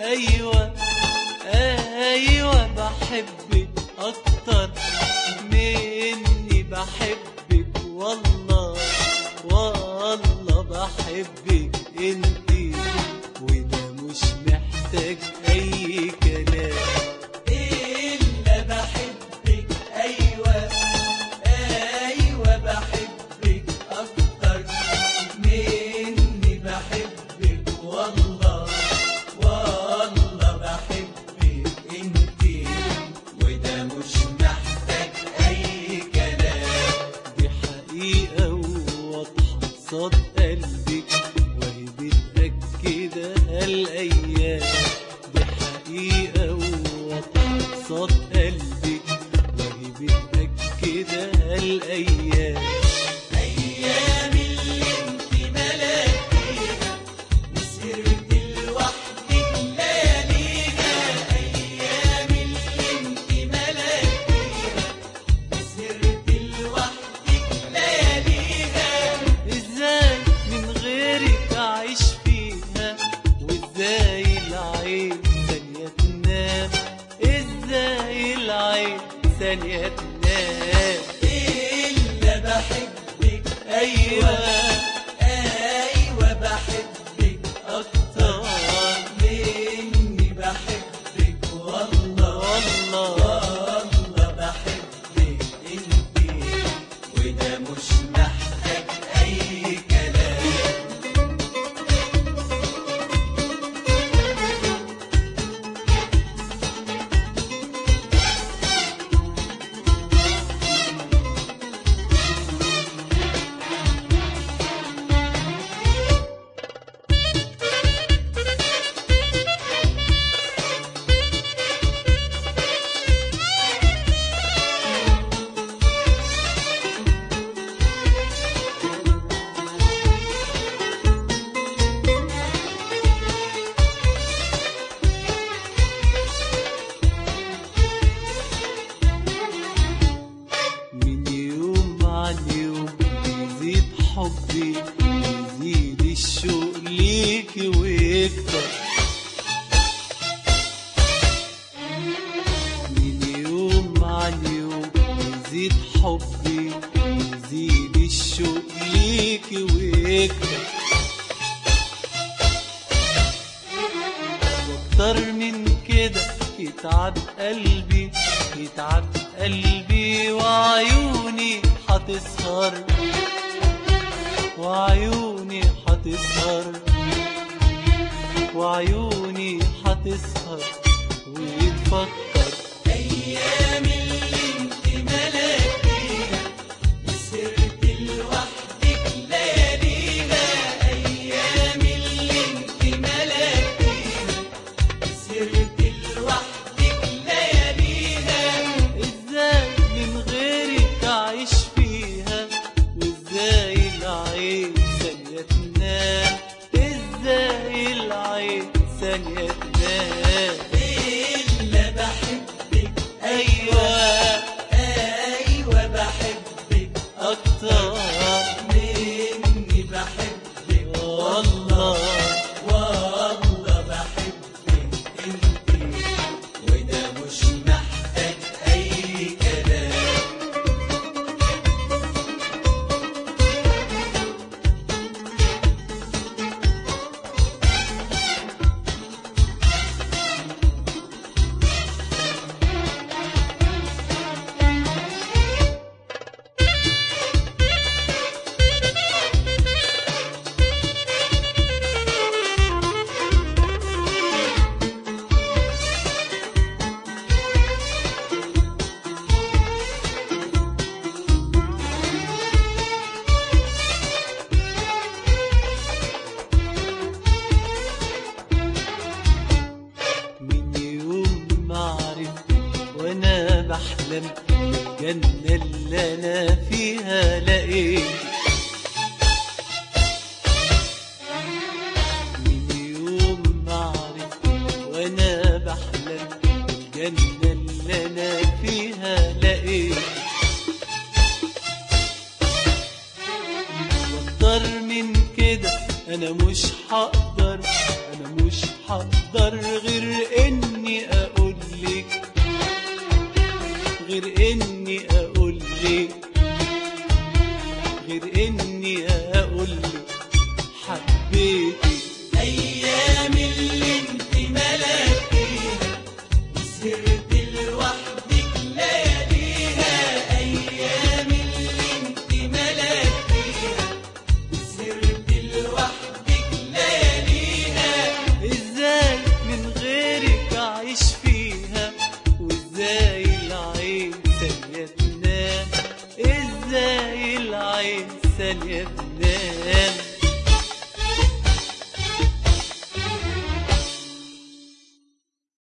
ايوه ايوه بحبك اكتر مني بحبك والله والله بحبك انتي وده مش محتاج اي كلام إلا بحبك أيوة أيوة بحبك أكتر مني بحبك والله والله بحبك انتي وده مش محتاج أي كلام دي حقيقة وواضحة قصاد قلبك وهي بتأكدها الأيام دي حقيقة وواضحة قصاد قلبك وهي بتأكدها الأيام أيام اللي انت ملاكيها وسرت لوحدك لياليها أيام اللي انت ملاكيها وسرت لوحدك لياليها ازاي من غيرك اعيش فيها وازاي العين ثانية تنام ازاي العين ثانية تنام إلا بحبك ايوه أيوة بحبك أكتر مني بحبك والله والله والله بحبك انتي وده مش محتاج أي كلام من يوم عن يوم بيزيد حبي بيزيد الشوق ليكي ويكتر من يوم عن يوم بيزيد حبي بيزيد الشوق ليكي ويكتر واكتر من كده يتعب قلبي يتعب قلبي وعيوني هتسهر وعيوني هتسهر وعيوني هتسهر ويتفكر أيام اللي انت ملاكيها وسرت لوحدك لياليها أيام اللي انت ملاكيها وسرت لوحدك لياليها ازاي من غيرك اعيش فيها وازاي العين ثانية تنام ازاي العين ثانية تنام إلا بحبك ايوه أيوة بحبك اكتر مني بحبك والله والله بحبك انتي وده مش محتاج أي كلام من يوم ما عرفتك وانا بحلم بالجنة اللي انا فيها لقيت من يوم ما عرفتك وانا بحلم بالجنة اللي انا فيها لقيت واكتر من كده انا مش هقدر انا مش حقدر غير اني اقول لك غير اني اقول لك غير اني اقول لك حبيتك ايام اللي انت ملكتيها وسهرت لوحدك لياليها ايام اللي انت ملكتيها وسهرت لوحدك لياليها ازاي من غيرك اعيش فيها وازاي العين ثانية تنام ازاي العين ثانية تنام